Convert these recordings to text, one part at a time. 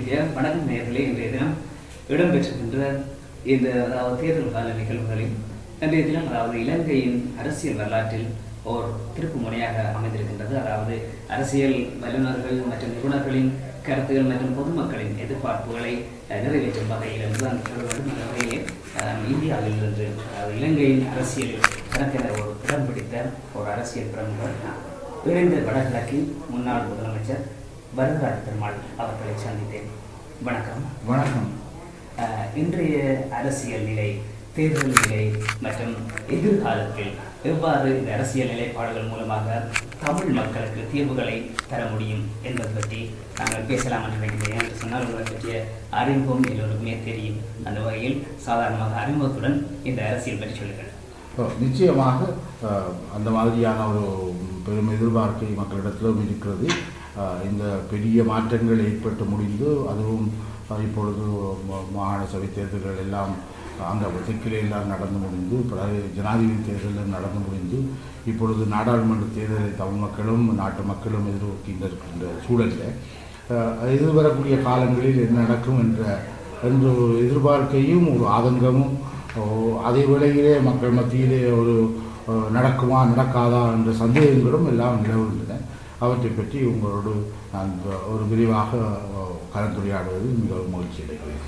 India வணக்கம் நேர்களே இன்றைய தினம் இடம்பெற்றிருக்கின்ற இந்த அதாவது தேர்தல் கால நிகழ்வுகளில் இன்றைய தினம் அதாவது இலங்கையின் அரசியல் வரலாற்றில் ஓர் திருப்பு முனையாக அமைந்திருக்கின்றது அதாவது அரசியல் வல்லுநர்கள் மற்றும் நிபுணர்களின் கருத்துகள் மற்றும் பொதுமக்களின் எதிர்பார்ப்புகளை அஹ், நிறைவேற்றும் வகையில் என்றுதான் சொல்ல வேண்டும் அந்த வகையிலே அஹ், இந்தியாவில் இருந்து அதாவது இலங்கையின் அரசியலில் தனக்கென ஒரு இடம் பிடித்த ஒரு அரசியல் பிரமுகர் இணைந்த வடகிழக்கின் முன்னாள் முதலமைச்சர் வரதராஜ பெருமாள் அவர்களை சந்தித்தேன் வணக்கம் வணக்கம் அஹ், இன்றைய அரசியல் நிலை தேர்தல் நிலை மற்றும் எதிர்காலத்தில் எவ்வாறு இந்த அரசியல் நிலைப்பாடுகள் மூலமாக தமிழ் மக்களுக்கு தீர்வுகளை தர முடியும் என்பது பற்றி நாங்கள் பேசலாம் என்று நினைக்கிறேன் என்று சொன்னால் உங்களை பற்றிய அறிமுகம் எல்லோருக்குமே தெரியும் அந்த வகையில் சாதாரணமாக அறிமுகத்துடன் இந்த அரசியல் பற்றி சொல்லுங்கள் ஓ, நிச்சயமாக அஹ், அந்த மாதிரியான ஒரு பெரும் எதிர்பார்க்கை மக்களிடத்திலும் இருக்கிறது அஹ், இந்த பெரிய மாற்றங்கள் ஏற்பட்டு முடிந்து அதுவும் அஹ், இப்பொழுது ம- மாகாண சபை தேர்தல்கள் எல்லாம் அங்கே தெற்கிலே எல்லாம் நடந்து முடிந்து பிறகு ஜனாதிபதி தேர்தலும் நடந்து முடிந்து இப்பொழுது நாடாளுமன்ற தேர்தலை தமிழ் மக்களும் நாட்டு மக்களும் எதிர்நோக்கின்ற இருக்கின்ற சூழலில் அஹ், எதிர்வரக்கூடிய காலங்களில் என்ன நடக்கும் என்ற என்ற ஒரு எதிர்பார்க்கையும் ஒரு ஆதங்கமும் ஓ, அதே வேளையிலே மக்கள் மத்தியிலே ஒரு அஹ், நடக்குமா நடக்காதா என்ற சந்தேகங்களும் எல்லாம் நிலவுகின்றன அவற்றை பற்றி உங்களோடு நான் இப்ப ஒரு விரிவாக அஹ், கலந்துரையாடுவதில் மிகவும் மகிழ்ச்சி அடைகிறேன்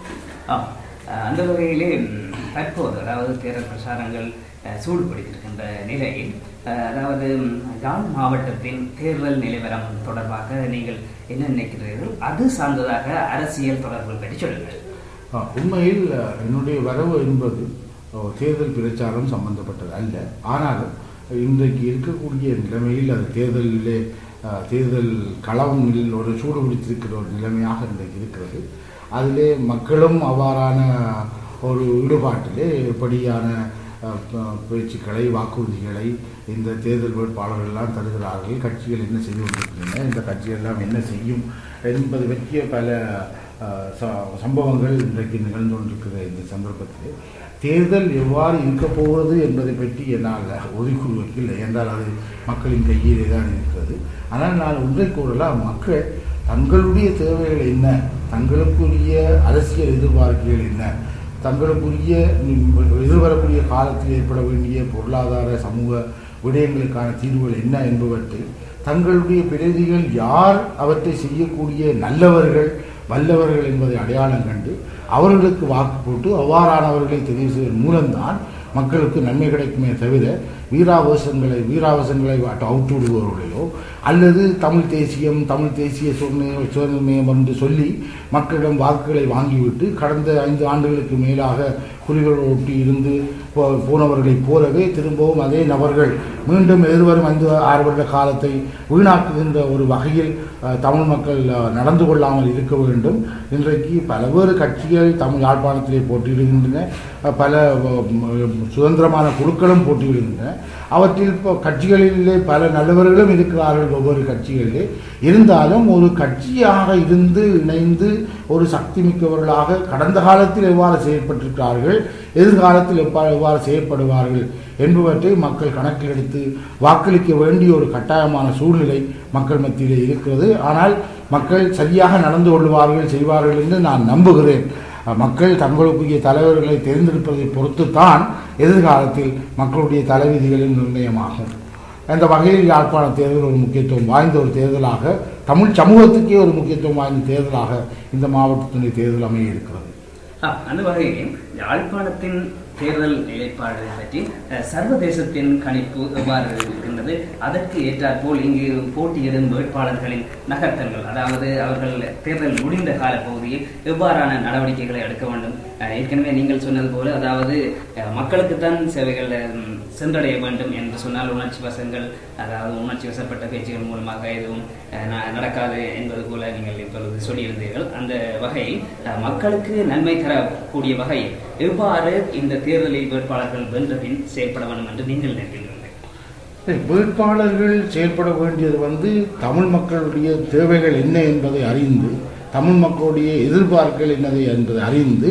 ஆம் அஹ் அந்த வகையிலே ம், தற்போது அதாவது தேர்தல் பிரச்சாரங்கள் அஹ், சூடுபிடித்திருக்கின்ற நிலையில் அஹ், அதாவது ம், யாழ் மாவட்டத்தின் தேர்தல் நிலவரம் தொடர்பாக நீங்கள் என்ன நினைக்கிறீர்கள் அது சார்ந்ததாக அரசியல் தொடர்புகள் பற்றி சொல்லுங்கள் அஹ், உண்மையில் அஹ், என்னுடைய வரவு என்பது அஹ், தேர்தல் பிரச்சாரம் சம்பந்தப்பட்டது அல்ல ஆனாலும் இன்றைக்கு இருக்கக்கூடிய நிலைமையில் அது தேர்தலிலே அஹ், தேர்தல் களமில் ஒரு சூடு பிடித்திருக்கிற ஒரு நிலைமையாக இன்றைக்கு இருக்கிறது அதிலே மக்களும் அவ்வாறான ஒரு ஈடுபாட்டிலே எப்படியான அஹ், ப- பேச்சுக்களை வாக்குறுதிகளை இந்த தேர்தல் வேட்பாளர்கள் எல்லாம் தருகிறார்கள் கட்சிகள் என்ன செய்து கொண்டிருக்கின்றன இந்த கட்சிகள் எல்லாம் என்ன செய்யும் என்பது பற்றிய பல அஹ், ச- சம்பவங்கள் இன்றைக்கு நிகழ்ந்து கொண்டிருக்கிற இந்த சந்தர்ப்பத்தில் தேர்தல் எவ்வாறு இருக்க போகிறது என்பதை பற்றி என்னால் ஒதுக்குவதற்கு இல்லை என்றால் அது மக்களின் கையிலே தான் இருக்கிறது ஆனால் நான் ஒன்றை கூறலாம் மக்கள் தங்களுடைய தேவைகள் என்ன தங்களுக்குரிய அரசியல் எதிர்பார்ப்புகள் என்ன தங்களுக்குரிய ம், எதிர்வரக்கூடிய காலத்தில் ஏற்பட வேண்டிய பொருளாதார சமூக விடயங்களுக்கான தீர்வுகள் என்ன என்பவற்றை தங்களுடைய பிரதிகள் யார் அவற்றை செய்யக்கூடிய நல்லவர்கள் வல்லவர்கள் என்பதை அடையாளம் கண்டு அவர்களுக்கு வாக்கு போட்டு அவ்வாறானவர்களை தெரிவு செய்வதன் மூலம்தான் மக்களுக்கு நன்மை கிடைக்குமே தவிர வீராவசங்களை வீராவசங்களை அவுட்டு விடுபவர்களையோ அல்லது தமிழ் தேசியம் தமிழ் தேசிய சுதந்திர சுதந்திரம் என்று சொல்லி மக்களிடம் வாக்குகளை வாங்கிவிட்டு கடந்த ஐந்து ஆண்டுகளுக்கு மேலாக குறிகள் ஒட்டி இருந்து போ- போனவர்களைப் போலவே திரும்பவும் அதே நபர்கள் மீண்டும் எதிர்வரும் ஐந்து ஆறு வருட காலத்தை வீணாக்குகின்ற ஒரு வகையில் அஹ், தமிழ் மக்கள் அஹ், நடந்து கொள்ளாமல் இருக்க வேண்டும் இன்றைக்கு பல்வேறு கட்சிகள் தமிழ் யாழ்ப்பாணத்திலே போட்டியிடுகின்றன அஹ், பல அஹ், ம், சுதந்திரமான குழுக்களும் போட்டியிடுகின்றன அவற்றில் இப்போ கட்சிகளிலே பல நல்லவர்களும் இருக்கிறார்கள் ஒவ்வொரு கட்சிகளிலே இருந்தாலும் ஒரு கட்சியாக இருந்து இணைந்து ஒரு சக்தி மிக்கவர்களாக கடந்த காலத்தில் எவ்வாறு செயற்பட்டிருக்கிறார்கள் எதிர்காலத்தில் எவ்வாறு எவ்வாறு செயற்படுவார்கள் என்பவற்றை மக்கள் கணக்கில் எடுத்து வாக்களிக்க வேண்டிய ஒரு கட்டாயமான சூழ்நிலை மக்கள் மத்தியிலே இருக்கிறது ஆனால் மக்கள் சரியாக நடந்து கொள்வார்கள் செய்வார்கள் என்று நான் நம்புகிறேன் மக்கள் தங்களுக்குரிய தலைவர்களை தேர்ந்தெடுப்பதை பொறுத்துத்தான் எதிர்காலத்தில் மக்களுடைய தலைவிதிகளின் நிர்ணயமாகும் அந்த வகையில் யாழ்ப்பாண தேர்தல் ஒரு முக்கியத்துவம் வாய்ந்த ஒரு தேர்தலாக தமிழ் சமூகத்துக்கே ஒரு முக்கியத்துவம் வாய்ந்த தேர்தலாக இந்த மாவட்டத்தினுடைய தேர்தல் அமைய இருக்கிறது ஆ, அந்த வகையில் யாழ்ப்பாணத்தின் தேர்தல் நிலைப்பாடு பற்றி அஹ், சர்வதேசத்தின் கணிப்பு எவ்வாறு இருக்கின்றது அதற்கு ஏற்றாற்போல் இங்கு போட்டியிடும் வேட்பாளர்களின் நகர்த்தல்கள் அதாவது அவர்கள் தேர்தல் முடிந்த கால பகுதியில் எவ்வாறான நடவடிக்கைகளை எடுக்க வேண்டும் அஹ், ஏற்கனவே நீங்கள் சொன்னது போல அதாவது அஹ், மக்களுக்குத்தான் சேவைகள் ம், சென்றடைய வேண்டும் என்று சொன்னால் உணர்ச்சி வசங்கள் அதாவது உணர்ச்சி வசப்பட்ட பேச்சுகள் மூலமாக எதுவும் அஹ், ந- நடக்காது என்பது போல நீங்கள் இப்பொழுது சொல்லியிருந்தீர்கள் அந்த வகையில் அஹ், மக்களுக்கு நன்மை தரக்கூடிய வகையில் எவ்வாறு இந்த தேர்தலில் வேட்பாளர்கள் வென்ற பின் செயல்பட வேண்டும் என்று நீங்கள் நினைக்கின்றீர்கள் சரி, வேட்பாளர்கள் செயல்பட வேண்டியது வந்து தமிழ் மக்களுடைய தேவைகள் என்ன என்பதை அறிந்து தமிழ் மக்களுடைய எதிர்பார்ப்புகள் என்னது என்பதை அறிந்து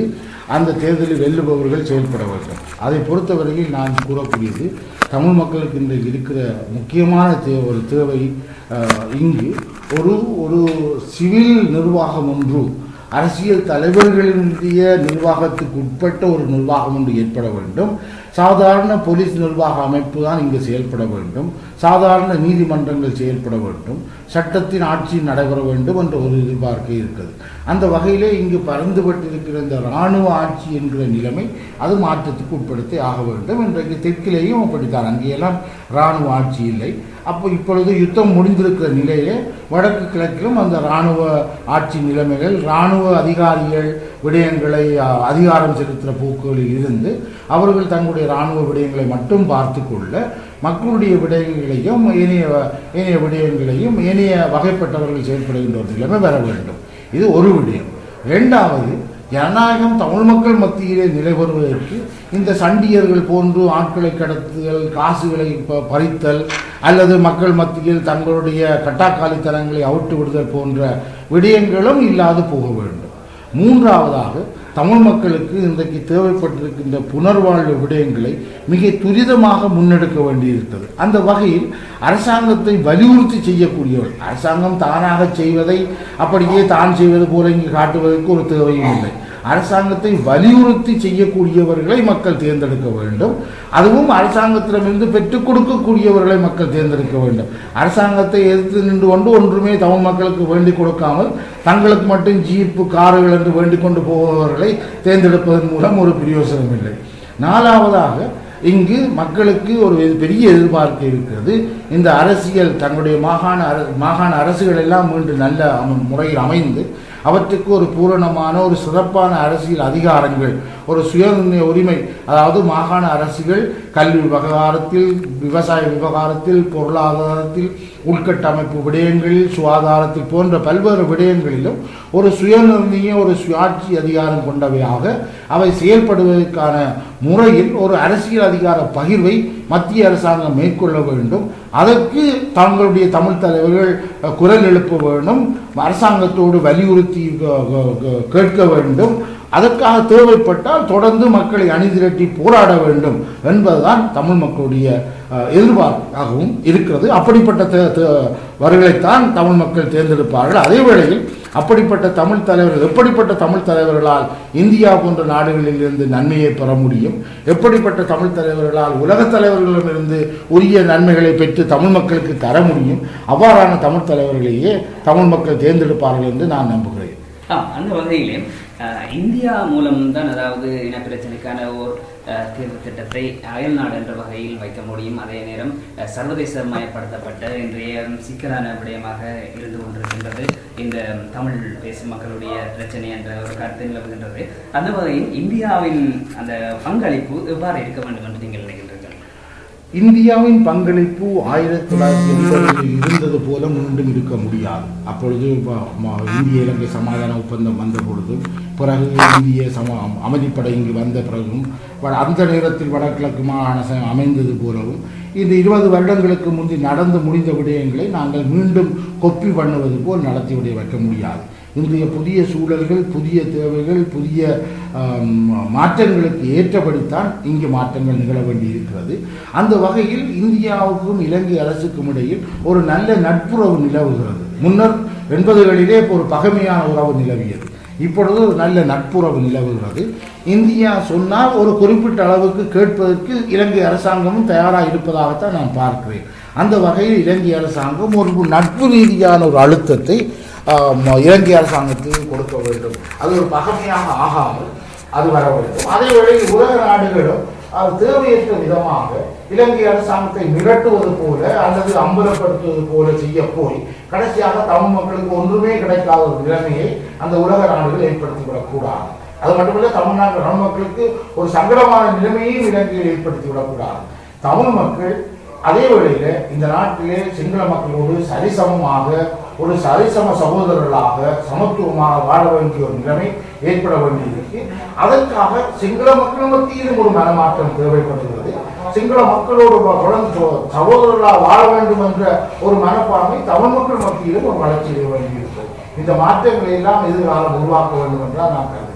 அந்த தேர்தலில் வெல்லுபவர்கள் செயல்பட வேண்டும் அதை பொறுத்தவரையில் நான் கூறக்கூடியது தமிழ் மக்களுக்கு இன்றைக்கு இருக்கிற முக்கியமான தே ஒரு தேவை அஹ், இங்கு ஒரு ஒரு சிவில் நிர்வாகம் ஒன்று அரசியல் தலைவர்களினுடைய நிர்வாகத்துக்கு உட்பட்ட ஒரு நிர்வாகம் ஒன்று ஏற்பட வேண்டும் சாதாரண போலீஸ் நிர்வாக அமைப்பு தான் இங்கு செயல்பட வேண்டும் சாதாரண நீதிமன்றங்கள் செயல்பட வேண்டும் சட்டத்தின் ஆட்சி நடைபெற வேண்டும் என்ற ஒரு எதிர்பார்ப்பு இருக்கிறது அந்த வகையிலே இங்கு பறந்துபட்டிருக்கிற இந்த இராணுவ ஆட்சி என்கிற நிலைமை அது மாற்றத்துக்கு உட்படுத்தி ஆக வேண்டும் இன்றைக்கு தெற்கிலேயும் அப்படித்தான் அங்கேயெல்லாம் இராணுவ ஆட்சி இல்லை அப்போ இப்பொழுது யுத்தம் முடிந்திருக்கிற நிலையிலே வடக்கு கிழக்கிலும் அந்த இராணுவ ஆட்சி நிலைமைகள் இராணுவ அதிகாரிகள் விடயங்களை அ, அதிகாரம் செலுத்துகிற போக்குகளில் இருந்து அவர்கள் தங்களுடைய இராணுவ விடயங்களை மட்டும் பார்த்து கொள்ள மக்களுடைய விடயங்களையும் ஏனைய ஏனைய விடயங்களையும் ஏனைய வகைப்பட்டவர்கள் செயல்படுகின்ற ஒரு நிலைமை வர வேண்டும் இது ஒரு விடயம் இரண்டாவது ஜனநாயகம் தமிழ் மக்கள் மத்தியிலே நிலைபெறுவதற்கு இந்த சண்டியர்கள் போன்று ஆட்களை கடத்துதல் காசுகளை ப- பறித்தல் அல்லது மக்கள் மத்தியில் தங்களுடைய கட்டாக்காலித்தனங்களை அவிட்டு விடுதல் போன்ற விடயங்களும் இல்லாது போக வேண்டும் மூன்றாவதாக தமிழ் மக்களுக்கு இன்றைக்கு தேவைப்பட்டிருக்கின்ற புனர்வாழ்வு விடயங்களை மிக துரிதமாக முன்னெடுக்க வேண்டியிருக்கிறது அந்த வகையில் அரசாங்கத்தை வலியுறுத்தி செய்யக்கூடியவர்கள் அரசாங்கம் தானாக செய்வதை அப்படியே தான் செய்வது போல இங்கு காட்டுவதற்கு ஒரு தேவையும் இல்லை அரசாங்கத்தை வலியுறுத்தி செய்யக்கூடியவர்களை மக்கள் தேர்ந்தெடுக்க வேண்டும் அதுவும் அரசாங்கத்திடமிருந்து பெற்றுக் கொடுக்கக்கூடியவர்களை மக்கள் தேர்ந்தெடுக்க வேண்டும் அரசாங்கத்தை எதிர்த்து நின்று கொண்டு ஒன்றுமே தமிழ் மக்களுக்கு வேண்டிக் கொடுக்காமல் தங்களுக்கு மட்டும் ஜீப்பு கார்கள் என்று வேண்டிக் கொண்டு போபவர்களை தேர்ந்தெடுப்பதன் மூலம் ஒரு பிரயோசனம் இல்லை நாலாவதாக இங்கு மக்களுக்கு ஒரு பெரிய எதிர்பார்ப்பு இருக்கிறது இந்த அரசியல் தங்களுடைய மாகாண அர மாகாண அரசுகள் எல்லாம் மீண்டும் நல்ல அம- முறையில் அமைந்து அவற்றுக்கு ஒரு பூரணமான ஒரு சிறப்பான அரசியல் அதிகாரங்கள் ஒரு சுயநிர்ணய உரிமை அதாவது மாகாண அரசுகள் கல்வி விவகாரத்தில் விவசாய விவகாரத்தில் பொருளாதாரத்தில் உள்கட்டமைப்பு விடயங்களில் சுகாதாரத்தில் போன்ற பல்வேறு விடயங்களிலும் ஒரு சுயநிர்ணய ஒரு சுயாட்சி அதிகாரம் கொண்டவையாக அவை செயல்படுவதற்கான முறையில் ஒரு அரசியல் அதிகார பகிர்வை மத்திய அரசாங்கம் மேற்கொள்ள வேண்டும் அதற்கு தங்களுடைய தமிழ் தலைவர்கள் அஹ், குரல் எழுப்ப வேண்டும் அரசாங்கத்தோடு வலியுறுத்தி க- க- க- கேட்க வேண்டும் அதற்காக தேவைப்பட்டால் தொடர்ந்து மக்களை அணிதிரட்டி போராட வேண்டும் என்பதுதான் தமிழ் மக்களுடைய அஹ், எதிர்பார்ப்பாகவும் இருக்கிறது அப்படிப்பட்ட தே- தே- வர்களைத்தான் தமிழ் மக்கள் தேர்ந்தெடுப்பார்கள் அதே வேளையில் அப்படிப்பட்ட தமிழ் தலைவர்கள் எப்படிப்பட்ட தமிழ் தலைவர்களால் இந்தியா போன்ற நாடுகளில் இருந்து நன்மையை பெற முடியும் எப்படிப்பட்ட தமிழ் தலைவர்களால் உலகத் தலைவர்களிடமிருந்து உரிய நன்மைகளை பெற்று தமிழ் மக்களுக்கு தர முடியும் அவ்வாறான தமிழ் தலைவர்களையே தமிழ் மக்கள் தேர்ந்தெடுப்பார்கள் என்று நான் நம்புகிறேன் ஆ, அந்த வகையிலே அஹ், இந்தியா மூலம்தான் அதாவது இனப்பிரச்சனைக்கான ஓர் அஹ், தீர்வு திட்டத்தை அயல்நாடு என்ற வகையில் வைக்க முடியும் அதே நேரம் அஹ், சர்வதேசமயப்படுத்தப்பட்ட இன்றைய சிக்கலான விடயமாக இருந்து கொண்டிருக்கின்றது இந்த தமிழ் பேசும் மக்களுடைய பிரச்சனை என்ற ஒரு கருத்து நிலவுகின்றது அந்த வகையில் இந்தியாவின் அந்த பங்களிப்பு எவ்வாறு இருக்க வேண்டும் என்று நீங்கள் நினைக்கின்றீர்கள் இந்தியாவின் பங்களிப்பு ஆயிரத்தி தொள்ளாயிரத்தி எண்பதுகளில் இருந்தது போல மீண்டும் இருக்க முடியாது அப்பொழுது ம- ம- இந்திய இலங்கை சமாதான ஒப்பந்தம் வந்த பொழுதும் பிறகு இந்திய சம அமைதிப்படை இங்கு வந்த பிறகும் வ- அந்த நேரத்தில் வடகிழக்கு மாகாண ச- அமைந்தது போலவும் இந்த இருபது வருடங்களுக்கு முந்தி நடந்து முடிந்த விடயங்களை நாங்கள் மீண்டும் கொப்பி பண்ணுவது போல் நடத்தி விட வைக்க முடியாது இன்றைய புதிய சூழல்கள் புதிய தேவைகள் புதிய ஆம், மாற்றங்களுக்கு ஏற்றபடித்தான் இங்கு மாற்றங்கள் நிகழ வேண்டி இருக்கிறது அந்த வகையில் இந்தியாவுக்கும் இலங்கை அரசுக்கும் இடையில் ஒரு நல்ல நட்புறவு நிலவுகிறது முன்னர் எண்பதுகளிலே ஒரு பகைமையான உறவு நிலவியது இப்பொழுது ஒரு நல்ல நட்புறவு நிலவுகிறது இந்தியா சொன்னால் ஒரு குறிப்பிட்ட அளவுக்கு கேட்பதற்கு இலங்கை அரசாங்கமும் தயாராக இருப்பதாகத்தான் நான் பார்க்கிறேன் அந்த வகையில் இலங்கை அரசாங்கம் ஒரு நட்பு ரீதியான ஒரு அழுத்தத்தை ஆம், இலங்கை அரசாங்கத்துக்கு கொடுக்க வேண்டும் அது ஒரு பகமையாக ஆகாமல் அது வர வேண்டும் அதே வேளையில் உலக நாடுகளும் அது தேவையற்ற விதமாக இலங்கை அரசாங்கத்தை மிரட்டுவது போல அல்லது அம்பலப்படுத்துவது போல செய்ய போய் கடைசியாக தமிழ் மக்களுக்கு ஒன்றுமே கிடைக்காத ஒரு நிலைமையை அந்த உலக நாடுகள் ஏற்படுத்திவிடக் கூடாது அது மட்டுமல்ல தமிழ்நாட்டு தமிழ் மக்களுக்கு ஒரு சங்கடமான நிலைமையையும் இலங்கையில் ஏற்படுத்தி விடக்கூடாது தமிழ் மக்கள் அதே வேளையில இந்த நாட்டிலே சிங்கள மக்களோடு சரிசமமாக ஒரு சரிசம சகோதரர்களாக சமத்துவமாக வாழ வேண்டிய ஒரு நிலைமை ஏற்பட வேண்டியிருக்கு அதற்காக சிங்கள மக்கள் மத்தியிலும் ஒரு மனமாற்றம் தேவைப்படுகிறது சிங்கள மக்களோடு வ- தொடர்ந்து சோ- சகோதரர்களாக வாழ வேண்டும் என்ற ஒரு மனப்பான்மை தமிழ் மக்கள் மத்தியிலும் ஒரு வளர்ச்சி வேண்டியிருக்கிறது இந்த மாற்றங்களை எல்லாம் எதிர்காலம் உருவாக்க வேண்டும் என்றால் நான் கருதுகிறேன்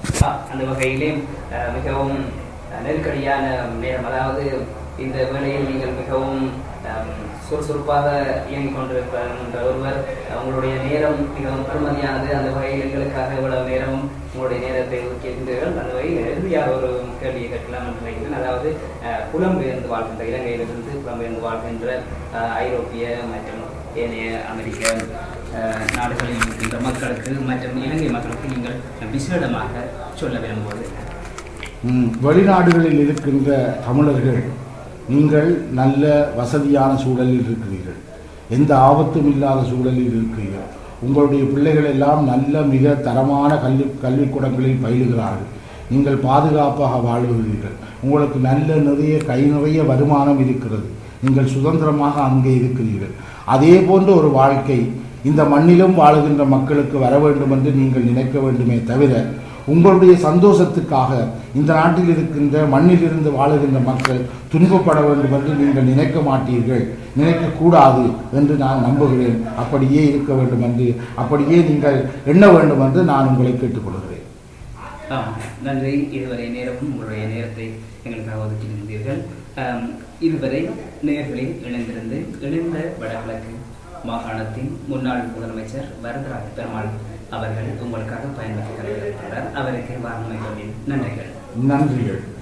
அந்த வகையிலே அஹ், மிகவும் அஹ், நெருக்கடியான நேரம் அதாவது இந்த வேளையில் நீங்கள் மிகவும் அஹ், சுறுசுறுப்பாக இயங்கிக் கொண்டிருக்கின்ற ஒருவர் உங்களுடைய நேரம் மிகவும் பெருமதியானது அந்த வகையில் எங்களுக்காக இவ்வளவு நேரமும் உங்களுடைய நேரத்தை ஒதுக்கியிருந்தீர்கள் அந்த வகையில் இறுதியாக ஒரு கேள்வியை கேட்கலாம் என்று நினைக்கிறேன் அதாவது அஹ், புலம்பெயர்ந்து வாழ்கின்ற இலங்கையிலிருந்து புலம்பெயர்ந்து வாழ்கின்ற அஹ், ஐரோப்பிய மற்றும் ஏனைய அமெரிக்க அஹ், நாடுகளில் இருக்கின்ற மக்களுக்கு மற்றும் இலங்கை மக்களுக்கு நீங்கள் விசேடமாக சொல்ல விரும்புவது ம், வெளிநாடுகளில் இருக்கின்ற தமிழர்கள் நீங்கள் நல்ல வசதியான சூழலில் இருக்கிறீர்கள் எந்த ஆபத்தும் இல்லாத சூழலில் இருக்கிறீர்கள் உங்களுடைய பிள்ளைகள் எல்லாம் நல்ல மிக தரமான கல்வி கல்விக்கூடங்களில் பயிலுகிறார்கள் நீங்கள் பாதுகாப்பாக வாழுகிறீர்கள் உங்களுக்கு நல்ல நிறைய கை நிறைய வருமானம் இருக்கிறது நீங்கள் சுதந்திரமாக அங்கே இருக்கிறீர்கள் அதே போன்ற ஒரு வாழ்க்கை இந்த மண்ணிலும் வாழுகின்ற மக்களுக்கு வர வேண்டும் என்று நீங்கள் நினைக்க வேண்டுமே தவிர உங்களுடைய சந்தோஷத்துக்காக இந்த நாட்டில் இருக்கின்ற மண்ணில் இருந்து வாழுகின்ற மக்கள் துன்பப்பட வேண்டும் என்று நீங்கள் நினைக்க மாட்டீர்கள் நினைக்கக்கூடாது என்று நான் நம்புகிறேன் அப்படியே இருக்க வேண்டும் என்று அப்படியே நீங்கள் எண்ண வேண்டும் என்று நான் உங்களை கேட்டுக்கொள்கிறேன் ஆம், நன்றி இதுவரை நேரமும் உங்களுடைய நேரத்தை எங்களுக்காக ஒதுக்கியிருந்தீர்கள் ஆம், இதுவரை நேர்களில் இணைந்திருந்து இணைந்த வடகிழக்கு மாகாணத்தின் முன்னாள் முதலமைச்சர் வரதராஜ பெருமாள் அவர்கள் உங்களுக்காக பயன்படுத்தி கலைக்கிறார் அவருக்கு வாரணமை நன்றிகள் நன்றிகள்